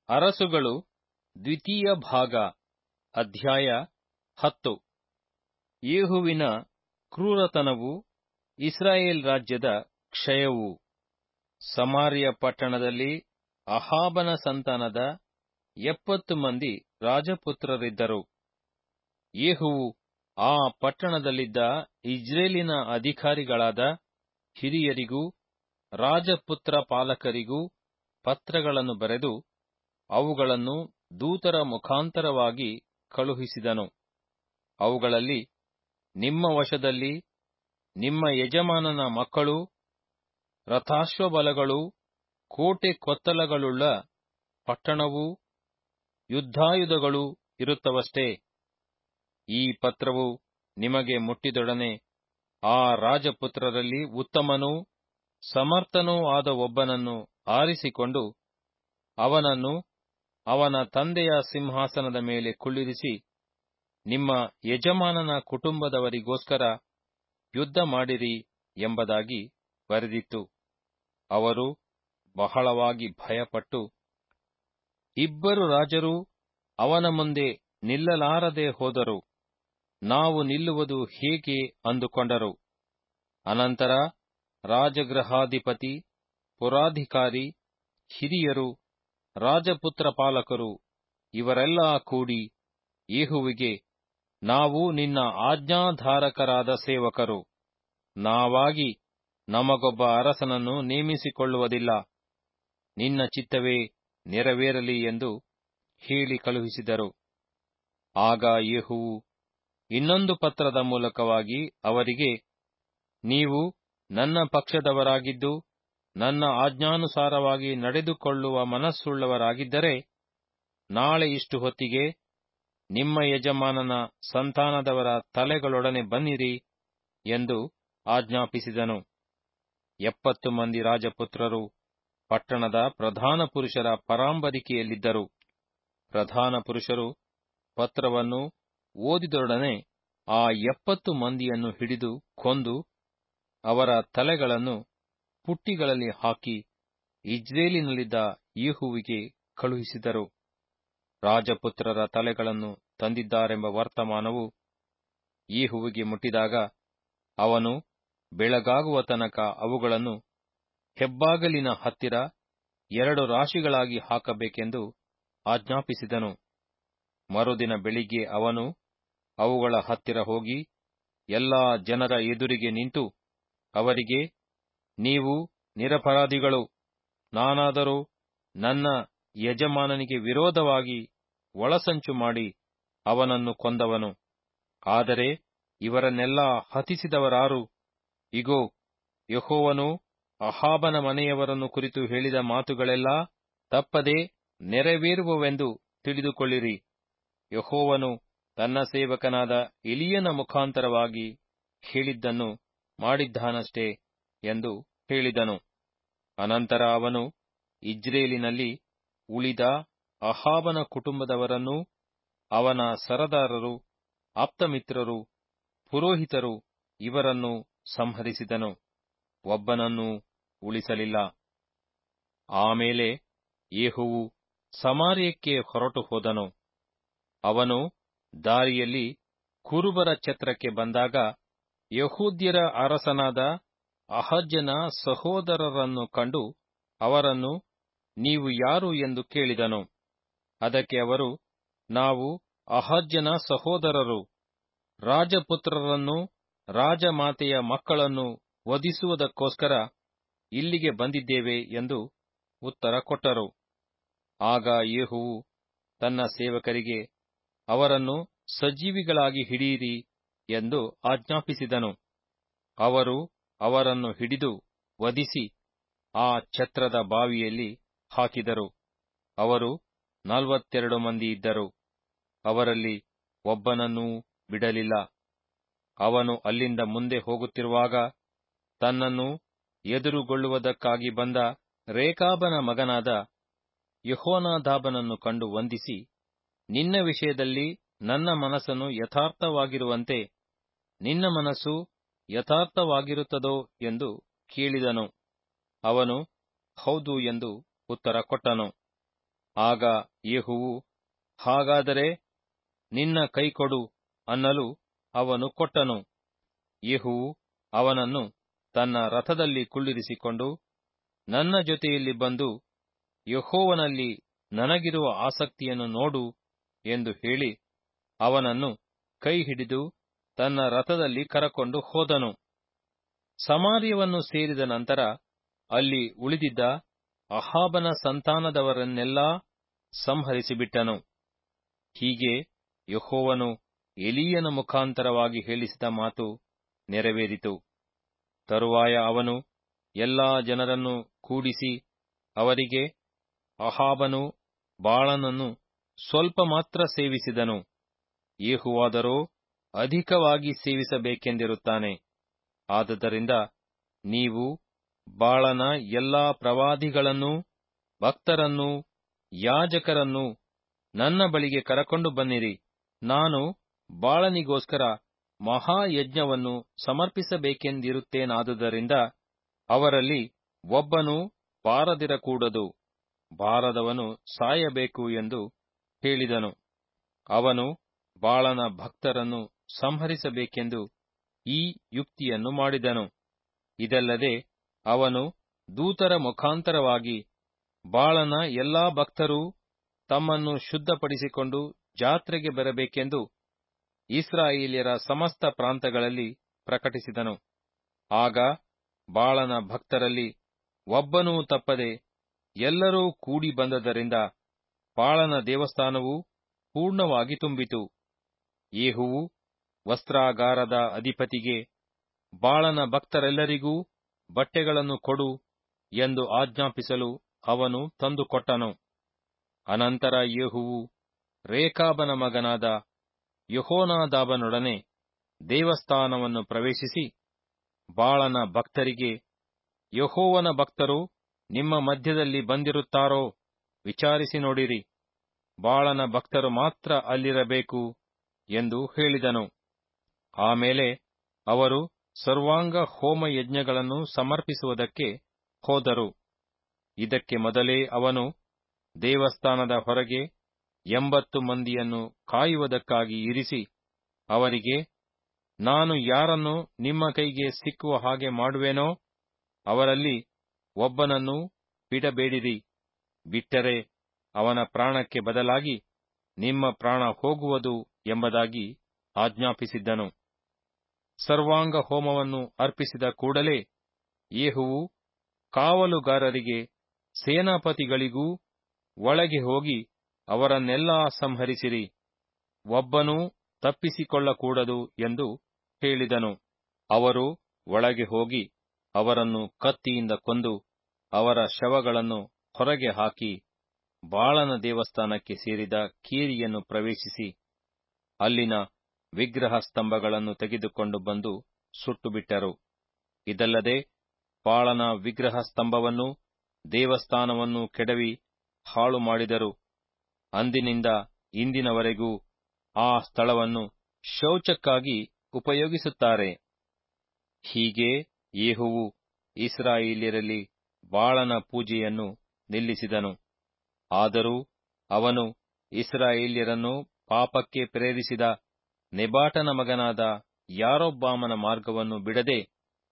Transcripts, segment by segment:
ಅರಸುಗಳು ದ್ವಿತೀಯ ಭಾಗ ಅಧ್ಯಾಯ ಹತ್ತು ಯೇಹುವಿನ ಕ್ರೂರತನವು ಇಸ್ರಾಯೇಲ್ ರಾಜ್ಯದ ಕ್ಷಯವು ಸಮಾರ್ಯ ಪಟ್ಟಣದಲ್ಲಿ ಅಹಾಬನ ಸಂತಾನದ ಎಪ್ಪತ್ತು ಮಂದಿ ರಾಜಪುತ್ರರಿದ್ದರು ಯೇಹುವು ಆ ಪಟ್ಟಣದಲ್ಲಿದ್ದ ಇಜ್ರೇಲಿನ ಅಧಿಕಾರಿಗಳಾದ ಹಿರಿಯರಿಗೂ ರಾಜಪುತ್ರ ಪಾಲಕರಿಗೂ ಪತ್ರಗಳನ್ನು ಬರೆದು ಅವುಗಳನ್ನು ದೂತರ ಮುಖಾಂತರವಾಗಿ ಕಳುಹಿಸಿದನು ಅವುಗಳಲ್ಲಿ ನಿಮ್ಮ ವಶದಲ್ಲಿ ನಿಮ್ಮ ಯಜಮಾನನ ಮಕ್ಕಳು ರಥಾಶ್ವಬಲಗಳು ಕೋಟೆ ಕೊತ್ತಲಗಳುಳ್ಳ ಪಟ್ಟಣವೂ ಯುದ್ಧಾಯುಧಗಳು ಇರುತ್ತವಷ್ಟೇ ಈ ಪತ್ರವು ನಿಮಗೆ ಮುಟ್ಟಿದೊಡನೆ ಆ ರಾಜಪುತ್ರರಲ್ಲಿ ಉತ್ತಮನೂ ಸಮರ್ಥನೂ ಆದ ಒಬ್ಬನನ್ನು ಆರಿಸಿಕೊಂಡು ಅವನನ್ನು ಅವನ ತಂದೆಯ ಸಿಂಹಾಸನದ ಮೇಲೆ ಕುಳ್ಳಿರಿಸಿ ನಿಮ್ಮ ಯಜಮಾನನ ಕುಟುಂಬದವರಿಗೋಸ್ಕರ ಯುದ್ಧ ಮಾಡಿರಿ ಎಂಬುದಾಗಿ ಬರೆದಿತ್ತು ಅವರು ಬಹಳವಾಗಿ ಭಯಪಟ್ಟು ಇಬ್ಬರು ರಾಜರು ಅವನ ಮುಂದೆ ನಿಲ್ಲಲಾರದೆ ಹೋದರು ನಾವು ನಿಲ್ಲುವುದು ಹೇಗೆ ಅಂದುಕೊಂಡರು ಅನಂತರ ರಾಜಗೃಹಾಧಿಪತಿ ಪುರಾಧಿಕಾರಿ ಹಿರಿಯರು ರಾಜಪುತ್ರ ಪಾಲಕರು ಇವರೆಲ್ಲ ಕೂಡಿ ಯೇಹುವಿಗೆ ನಾವು ನಿನ್ನ ಆಜ್ಞಾಧಾರಕರಾದ ಸೇವಕರು ನಾವಾಗಿ ನಮಗೊಬ್ಬ ಅರಸನನ್ನು ನೇಮಿಸಿಕೊಳ್ಳುವುದಿಲ್ಲ ನಿನ್ನ ಚಿತ್ತವೇ ನೆರವೇರಲಿ ಎಂದು ಹೇಳಿ ಕಳುಹಿಸಿದರು ಆಗ ಯೇಹುವು ಇನ್ನೊಂದು ಪತ್ರದ ಮೂಲಕವಾಗಿ ಅವರಿಗೆ ನೀವು ನನ್ನ ಪಕ್ಷದವರಾಗಿದ್ದು ನನ್ನ ಆಜ್ಞಾನುಸಾರವಾಗಿ ನಡೆದುಕೊಳ್ಳುವ ಮನಸ್ಸುಳ್ಳವರಾಗಿದ್ದರೆ ನಾಳೆ ಇಷ್ಟು ಹೊತ್ತಿಗೆ ನಿಮ್ಮ ಯಜಮಾನನ ಸಂತಾನದವರ ತಲೆಗಳೊಡನೆ ಬನ್ನಿರಿ ಎಂದು ಆಜ್ಞಾಪಿಸಿದನು ಎಪ್ಪತ್ತು ಮಂದಿ ರಾಜಪುತ್ರರು ಪಟ್ಟಣದ ಪ್ರಧಾನ ಪುರುಷರ ಪರಾಂಬರಿಕೆಯಲ್ಲಿದ್ದರು ಪ್ರಧಾನ ಪುರುಷರು ಪತ್ರವನ್ನು ಓದಿದೊಡನೆ ಆ ಎಪ್ಪತ್ತು ಮಂದಿಯನ್ನು ಹಿಡಿದು ಕೊಂದು ಅವರ ತಲೆಗಳನ್ನು ಪುಟ್ಟಿಗಳಲ್ಲಿ ಹಾಕಿ ಇಜ್ರೇಲಿನಲ್ಲಿದ್ದ ಯೇಹುವಿಗೆ ಕಳುಹಿಸಿದರು ರಾಜಪುತ್ರರ ತಲೆಗಳನ್ನು ತಂದಿದ್ದಾರೆಂಬ ವರ್ತಮಾನವು ಯೇಹುವಿಗೆ ಮುಟ್ಟಿದಾಗ ಅವನು ಬೆಳಗಾಗುವ ತನಕ ಅವುಗಳನ್ನು ಹೆಬ್ಬಾಗಲಿನ ಹತ್ತಿರ ಎರಡು ರಾಶಿಗಳಾಗಿ ಹಾಕಬೇಕೆಂದು ಆಜ್ಞಾಪಿಸಿದನು ಮರುದಿನ ಬೆಳಿಗ್ಗೆ ಅವನು ಅವುಗಳ ಹತ್ತಿರ ಹೋಗಿ ಎಲ್ಲಾ ಜನರ ಎದುರಿಗೆ ನಿಂತು ಅವರಿಗೆ ನೀವು ನಿರಪರಾಧಿಗಳು ನಾನಾದರೂ ನನ್ನ ಯಜಮಾನನಿಗೆ ವಿರೋಧವಾಗಿ ಒಳಸಂಚು ಮಾಡಿ ಅವನನ್ನು ಕೊಂದವನು ಆದರೆ ಇವರನ್ನೆಲ್ಲ ಹತಿಸಿದವರಾರು ಇಗೋ ಯಹೋವನು ಅಹಾಬನ ಮನೆಯವರನ್ನು ಕುರಿತು ಹೇಳಿದ ಮಾತುಗಳೆಲ್ಲ ತಪ್ಪದೆ ನೆರವೇರುವವೆಂದು ತಿಳಿದುಕೊಳ್ಳಿರಿ ಯಹೋವನು ತನ್ನ ಸೇವಕನಾದ ಎಲಿಯನ ಮುಖಾಂತರವಾಗಿ ಹೇಳಿದ್ದನ್ನು ಮಾಡಿದ್ದಾನಷ್ಟೇ ಎಂದು ಹೇಳಿದನು ಅನಂತರ ಅವನು ಇಜ್ರೇಲಿನಲ್ಲಿ ಉಳಿದ ಅಹಾಬನ ಕುಟುಂಬದವರನ್ನೂ ಅವನ ಸರದಾರರು ಆಪ್ತಮಿತ್ರರು ಪುರೋಹಿತರು ಇವರನ್ನು ಸಂಹರಿಸಿದನು ಒಬ್ಬನನ್ನೂ ಉಳಿಸಲಿಲ್ಲ ಆಮೇಲೆ ಯೇಹುವು ಸಮಾರ್ಯಕ್ಕೆ ಹೊರಟು ಹೋದನು ಅವನು ದಾರಿಯಲ್ಲಿ ಕುರುಬರ ಛತ್ರಕ್ಕೆ ಬಂದಾಗ ಯಹೂದ್ಯರ ಅರಸನಾದ ಅಹಜ್ಯನ ಸಹೋದರರನ್ನು ಕಂಡು ಅವರನ್ನು ನೀವು ಯಾರು ಎಂದು ಕೇಳಿದನು ಅದಕ್ಕೆ ಅವರು ನಾವು ಅಹಜ್ಯನ ಸಹೋದರರು ರಾಜಪುತ್ರರನ್ನು ರಾಜಮಾತೆಯ ಮಕ್ಕಳನ್ನು ವಧಿಸುವುದಕ್ಕೋಸ್ಕರ ಇಲ್ಲಿಗೆ ಬಂದಿದ್ದೇವೆ ಎಂದು ಉತ್ತರ ಕೊಟ್ಟರು ಆಗ ಯೇಹುವು ತನ್ನ ಸೇವಕರಿಗೆ ಅವರನ್ನು ಸಜೀವಿಗಳಾಗಿ ಹಿಡಿಯಿರಿ ಎಂದು ಆಜ್ಞಾಪಿಸಿದನು ಅವರು ಅವರನ್ನು ಹಿಡಿದು ವಧಿಸಿ ಆ ಛತ್ರದ ಬಾವಿಯಲ್ಲಿ ಹಾಕಿದರು ಅವರು ನಲವತ್ತೆರಡು ಮಂದಿ ಇದ್ದರು ಅವರಲ್ಲಿ ಒಬ್ಬನನ್ನೂ ಬಿಡಲಿಲ್ಲ ಅವನು ಅಲ್ಲಿಂದ ಮುಂದೆ ಹೋಗುತ್ತಿರುವಾಗ ತನ್ನನ್ನು ಎದುರುಗೊಳ್ಳುವುದಕ್ಕಾಗಿ ಬಂದ ರೇಕಾಬನ ಮಗನಾದ ಯಹೋನಾದಾಬನನ್ನು ಕಂಡು ವಂದಿಸಿ ನಿನ್ನ ವಿಷಯದಲ್ಲಿ ನನ್ನ ಮನಸ್ಸನ್ನು ಯಥಾರ್ಥವಾಗಿರುವಂತೆ ನಿನ್ನ ಮನಸ್ಸು ಯಥಾರ್ಥವಾಗಿರುತ್ತದೋ ಎಂದು ಕೇಳಿದನು ಅವನು ಹೌದು ಎಂದು ಉತ್ತರ ಕೊಟ್ಟನು ಆಗ ಯೇಹುವು ಹಾಗಾದರೆ ನಿನ್ನ ಕೈಕೊಡು ಅನ್ನಲು ಅವನು ಕೊಟ್ಟನು ಯೇಹುವು ಅವನನ್ನು ತನ್ನ ರಥದಲ್ಲಿ ಕುಳ್ಳಿರಿಸಿಕೊಂಡು ನನ್ನ ಜೊತೆಯಲ್ಲಿ ಬಂದು ಯಹೋವನಲ್ಲಿ ನನಗಿರುವ ಆಸಕ್ತಿಯನ್ನು ನೋಡು ಎಂದು ಹೇಳಿ ಅವನನ್ನು ಕೈ ಹಿಡಿದು ತನ್ನ ರಥದಲ್ಲಿ ಕರಕೊಂಡು ಹೋದನು ಸಮಾರ್ಯವನ್ನು ಸೇರಿದ ನಂತರ ಅಲ್ಲಿ ಉಳಿದಿದ್ದ ಅಹಾಬನ ಸಂತಾನದವರನ್ನೆಲ್ಲಾ ಸಂಹರಿಸಿಬಿಟ್ಟನು ಹೀಗೆ ಯಹೋವನು ಎಲೀಯನ ಮುಖಾಂತರವಾಗಿ ಹೇಳಿಸಿದ ಮಾತು ನೆರವೇರಿತು ತರುವಾಯ ಅವನು ಎಲ್ಲಾ ಜನರನ್ನು ಕೂಡಿಸಿ ಅವರಿಗೆ ಅಹಾಬನು ಬಾಳನನ್ನು ಸ್ವಲ್ಪ ಮಾತ್ರ ಸೇವಿಸಿದನು ಯೇಹುವಾದರೋ ಅಧಿಕವಾಗಿ ಸೇವಿಸಬೇಕೆಂದಿರುತ್ತಾನೆ ಆದುದರಿಂದ ನೀವು ಬಾಳನ ಎಲ್ಲಾ ಪ್ರವಾದಿಗಳನ್ನೂ ಭಕ್ತರನ್ನೂ ಯಾಜಕರನ್ನೂ ನನ್ನ ಬಳಿಗೆ ಕರಕೊಂಡು ಬನ್ನಿರಿ ನಾನು ಬಾಳನಿಗೋಸ್ಕರ ಮಹಾಯಜ್ಞವನ್ನು ಸಮರ್ಪಿಸಬೇಕೆಂದಿರುತ್ತೇನಾದುದರಿಂದ ಅವರಲ್ಲಿ ಒಬ್ಬನೂ ಬಾರದಿರಕೂಡದು ಬಾರದವನು ಸಾಯಬೇಕು ಎಂದು ಹೇಳಿದನು ಅವನು ಬಾಳನ ಭಕ್ತರನ್ನು ಸಂಹರಿಸಬೇಕೆಂದು ಈ ಯುಕ್ತಿಯನ್ನು ಮಾಡಿದನು ಇದಲ್ಲದೆ ಅವನು ದೂತರ ಮುಖಾಂತರವಾಗಿ ಬಾಳನ ಎಲ್ಲಾ ಭಕ್ತರೂ ತಮ್ಮನ್ನು ಶುದ್ಧಪಡಿಸಿಕೊಂಡು ಜಾತ್ರೆಗೆ ಬರಬೇಕೆಂದು ಇಸ್ರಾಯೇಲ್ಯರ ಸಮಸ್ತ ಪ್ರಾಂತಗಳಲ್ಲಿ ಪ್ರಕಟಿಸಿದನು ಆಗ ಬಾಳನ ಭಕ್ತರಲ್ಲಿ ಒಬ್ಬನೂ ತಪ್ಪದೆ ಎಲ್ಲರೂ ಕೂಡಿ ಬಂದದರಿಂದ ಬಾಳನ ದೇವಸ್ಥಾನವು ಪೂರ್ಣವಾಗಿ ತುಂಬಿತು ಯೇಹುವು ವಸ್ತ್ರಾಗಾರದ ಅಧಿಪತಿಗೆ ಬಾಳನ ಭಕ್ತರೆಲ್ಲರಿಗೂ ಬಟ್ಟೆಗಳನ್ನು ಕೊಡು ಎಂದು ಆಜ್ಞಾಪಿಸಲು ಅವನು ತಂದುಕೊಟ್ಟನು ಅನಂತರ ಯೇಹುವು ರೇಕಾಬನ ಮಗನಾದ ಯಹೋನಾದಾಬನೊಡನೆ ದೇವಸ್ಥಾನವನ್ನು ಪ್ರವೇಶಿಸಿ ಬಾಳನ ಭಕ್ತರಿಗೆ ಯಹೋವನ ಭಕ್ತರು ನಿಮ್ಮ ಮಧ್ಯದಲ್ಲಿ ಬಂದಿರುತ್ತಾರೋ ವಿಚಾರಿಸಿ ನೋಡಿರಿ ಬಾಳನ ಭಕ್ತರು ಮಾತ್ರ ಅಲ್ಲಿರಬೇಕು ಎಂದು ಹೇಳಿದನು ಆಮೇಲೆ ಅವರು ಸರ್ವಾಂಗ ಹೋಮ ಯಜ್ಞಗಳನ್ನು ಸಮರ್ಪಿಸುವುದಕ್ಕೆ ಹೋದರು ಇದಕ್ಕೆ ಮೊದಲೇ ಅವನು ದೇವಸ್ಥಾನದ ಹೊರಗೆ ಎಂಬತ್ತು ಮಂದಿಯನ್ನು ಕಾಯುವುದಕ್ಕಾಗಿ ಇರಿಸಿ ಅವರಿಗೆ ನಾನು ಯಾರನ್ನು ನಿಮ್ಮ ಕೈಗೆ ಸಿಕ್ಕುವ ಹಾಗೆ ಮಾಡುವೆನೋ ಅವರಲ್ಲಿ ಒಬ್ಬನನ್ನೂ ಬಿಡಬೇಡಿರಿ ಬಿಟ್ಟರೆ ಅವನ ಪ್ರಾಣಕ್ಕೆ ಬದಲಾಗಿ ನಿಮ್ಮ ಪ್ರಾಣ ಹೋಗುವುದು ಎಂಬುದಾಗಿ ಆಜ್ಞಾಪಿಸಿದ್ದನು ಸರ್ವಾಂಗ ಹೋಮವನ್ನು ಅರ್ಪಿಸಿದ ಕೂಡಲೇ ಯೇಹುವು ಕಾವಲುಗಾರರಿಗೆ ಸೇನಾಪತಿಗಳಿಗೂ ಒಳಗೆ ಹೋಗಿ ಅವರನ್ನೆಲ್ಲಾ ಸಂಹರಿಸಿರಿ ಒಬ್ಬನೂ ತಪ್ಪಿಸಿಕೊಳ್ಳಕೂಡದು ಎಂದು ಹೇಳಿದನು ಅವರು ಒಳಗೆ ಹೋಗಿ ಅವರನ್ನು ಕತ್ತಿಯಿಂದ ಕೊಂದು ಅವರ ಶವಗಳನ್ನು ಹೊರಗೆ ಹಾಕಿ ಬಾಳನ ದೇವಸ್ಥಾನಕ್ಕೆ ಸೇರಿದ ಕೀರಿಯನ್ನು ಪ್ರವೇಶಿಸಿ ಅಲ್ಲಿನ ವಿಗ್ರಹ ಸ್ತಂಭಗಳನ್ನು ತೆಗೆದುಕೊಂಡು ಬಂದು ಸುಟ್ಟುಬಿಟ್ಟರು ಇದಲ್ಲದೆ ಬಾಳನ ವಿಗ್ರಹ ಸ್ತಂಭವನ್ನು ದೇವಸ್ಥಾನವನ್ನು ಕೆಡವಿ ಹಾಳು ಮಾಡಿದರು ಅಂದಿನಿಂದ ಇಂದಿನವರೆಗೂ ಆ ಸ್ಥಳವನ್ನು ಶೌಚಕ್ಕಾಗಿ ಉಪಯೋಗಿಸುತ್ತಾರೆ ಹೀಗೆ ಯೇಹುವು ಇಸ್ರಾಯೇಲ್ಯರಲ್ಲಿ ಬಾಳನ ಪೂಜೆಯನ್ನು ನಿಲ್ಲಿಸಿದನು ಆದರೂ ಅವನು ಇಸ್ರಾಯೇಲ್ಯರನ್ನು ಪಾಪಕ್ಕೆ ಪ್ರೇರಿಸಿದ ನೆಬಾಟನ ಮಗನಾದ ಯಾರೊಬ್ಬಾಮನ ಮಾರ್ಗವನ್ನು ಬಿಡದೆ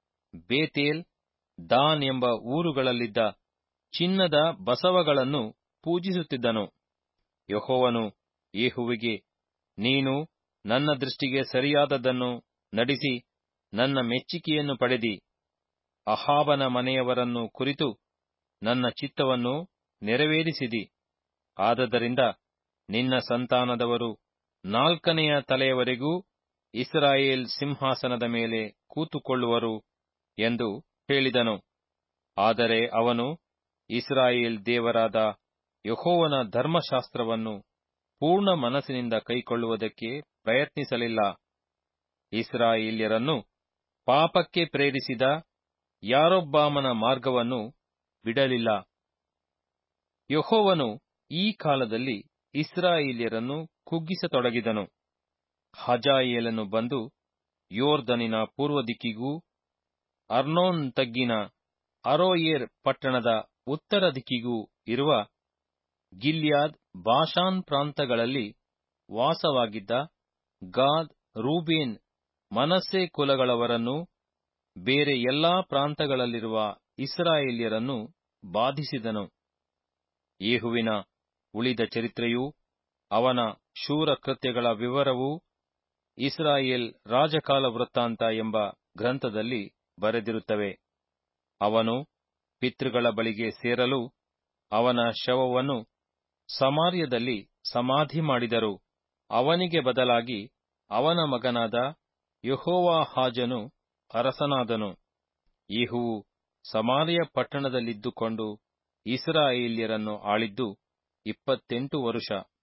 ಬೇತೇಲ್ ದಾನ್ ಎಂಬ ಊರುಗಳಲ್ಲಿದ್ದ ಚಿನ್ನದ ಬಸವಗಳನ್ನು ಪೂಜಿಸುತ್ತಿದ್ದನು ಯಹೋವನು ಯೇಹುವಿಗೆ ನೀನು ನನ್ನ ದೃಷ್ಟಿಗೆ ಸರಿಯಾದದ್ದನ್ನು ನಡೆಸಿ ನನ್ನ ಮೆಚ್ಚಿಕೆಯನ್ನು ಪಡೆದಿ ಅಹಾಬನ ಮನೆಯವರನ್ನು ಕುರಿತು ನನ್ನ ಚಿತ್ತವನ್ನು ನೆರವೇರಿಸಿದಿ ಆದದರಿಂದ ನಿನ್ನ ಸಂತಾನದವರು ನಾಲ್ಕನೆಯ ತಲೆಯವರೆಗೂ ಇಸ್ರಾಯೇಲ್ ಸಿಂಹಾಸನದ ಮೇಲೆ ಕೂತುಕೊಳ್ಳುವರು ಎಂದು ಹೇಳಿದನು ಆದರೆ ಅವನು ಇಸ್ರಾಯೇಲ್ ದೇವರಾದ ಯಹೋವನ ಧರ್ಮಶಾಸ್ತ್ರವನ್ನು ಪೂರ್ಣ ಮನಸ್ಸಿನಿಂದ ಕೈಕೊಳ್ಳುವುದಕ್ಕೆ ಪ್ರಯತ್ನಿಸಲಿಲ್ಲ ಇಸ್ರಾಯೇಲ್ಯರನ್ನು ಪಾಪಕ್ಕೆ ಪ್ರೇರಿಸಿದ ಯಾರೊಬ್ಬಾಮನ ಮಾರ್ಗವನ್ನು ಬಿಡಲಿಲ್ಲ ಯಹೋವನು ಈ ಕಾಲದಲ್ಲಿ ಇಸ್ರಾಯೇಲ್ಯರನ್ನು ಕುಗ್ಗಿಸತೊಡಗಿದನು ಹಜಾಯೇಲನು ಬಂದು ಯೋರ್ದನಿನ ಪೂರ್ವ ದಿಕ್ಕಿಗೂ ಅರ್ನೋನ್ ತಗ್ಗಿನ ಅರೋಯೇರ್ ಪಟ್ಟಣದ ಉತ್ತರ ದಿಕ್ಕಿಗೂ ಇರುವ ಗಿಲ್ಯಾದ್ ಬಾಷಾನ್ ಪ್ರಾಂತಗಳಲ್ಲಿ ವಾಸವಾಗಿದ್ದ ಗಾದ್ ರೂಬೇನ್ ಮನಸ್ಸೆ ಕುಲಗಳವರನ್ನೂ ಬೇರೆ ಎಲ್ಲಾ ಪ್ರಾಂತಗಳಲ್ಲಿರುವ ಇಸ್ರಾಯೇಲ್ಯರನ್ನು ಬಾಧಿಸಿದನು ಯೇಹುವಿನ ಉಳಿದ ಚರಿತ್ರೆಯೂ ಅವನ ಶೂರ ಕೃತ್ಯಗಳ ವಿವರವೂ ಇಸ್ರಾಯೇಲ್ ರಾಜಕಾಲ ವೃತ್ತಾಂತ ಎಂಬ ಗ್ರಂಥದಲ್ಲಿ ಬರೆದಿರುತ್ತವೆ ಅವನು ಪಿತೃಗಳ ಬಳಿಗೆ ಸೇರಲು ಅವನ ಶವವನ್ನು ಸಮಾರ್ಯದಲ್ಲಿ ಸಮಾಧಿ ಮಾಡಿದರು ಅವನಿಗೆ ಬದಲಾಗಿ ಅವನ ಮಗನಾದ ಯೆಹೋವಾಹಾಜನು ಅರಸನಾದನು ಯೇಹುವು ಸಮಾರ್ಯ ಪಟ್ಟಣದಲ್ಲಿದ್ದುಕೊಂಡು ಇಸ್ರಾಯೇಲ್ಯರನ್ನು ಆಳಿದ್ದು ಇಪ್ಪತ್ತೆಂಟು ವರುಷ